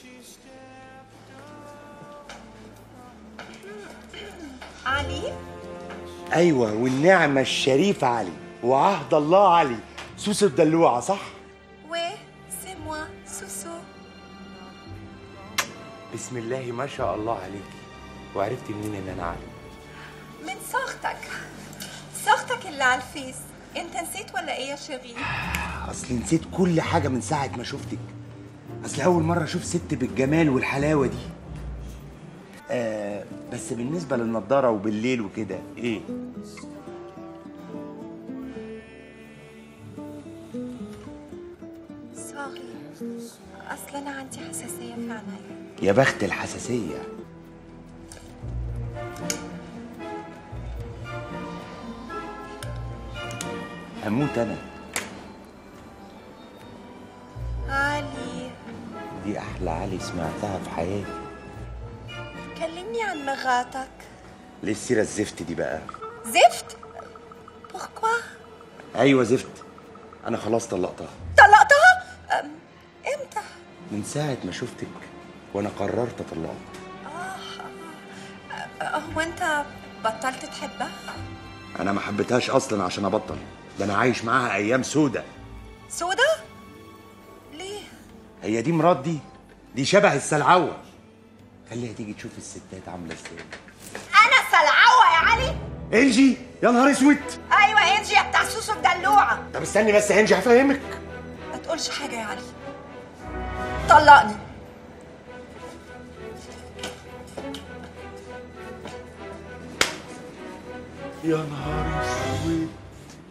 علي ايوه والنعمه الشريفه علي وعهد الله علي سوسو الدلوعه صح وي سي موا سوسو بسم الله ما شاء الله عليكي وعرفتي منين ان انا علي من صوختك صوختك اللي على الفيس انت نسيت ولا ايه يا شيرين اصل نسيت كل حاجه من ساعه ما شفتك اصل اول مره اشوف ست بالجمال والحلاوه دي آه بس بالنسبه للنضاره وبالليل وكده ايه سوري اصلا انا عندي حساسيه في عينيا يا بخت الحساسيه هموت انا علي دي احلى علي سمعتها في حياتي كلمني عن مراتك ليه السيره الزفت دي بقى زفت بوركوا ايوه زفت انا خلاص طلقتها طلقتها أم، امتى من ساعه ما شفتك وانا قررت اطلقها أه، هو انت بطلت تحبها انا ما حبيتهاش اصلا عشان ابطل ده انا عايش معاها ايام سودة سودا ليه هي دي مرات دي دي شبه السلعوه خليها تيجي تشوف الستات عامله ازاي انا سلعوه يا علي انجي يا نهار اسود ايوه انجي يا بتاع سوسو الدلوعه طب استني بس يا انجي هفهمك ما تقولش حاجه يا علي طلقني يا نهار اسود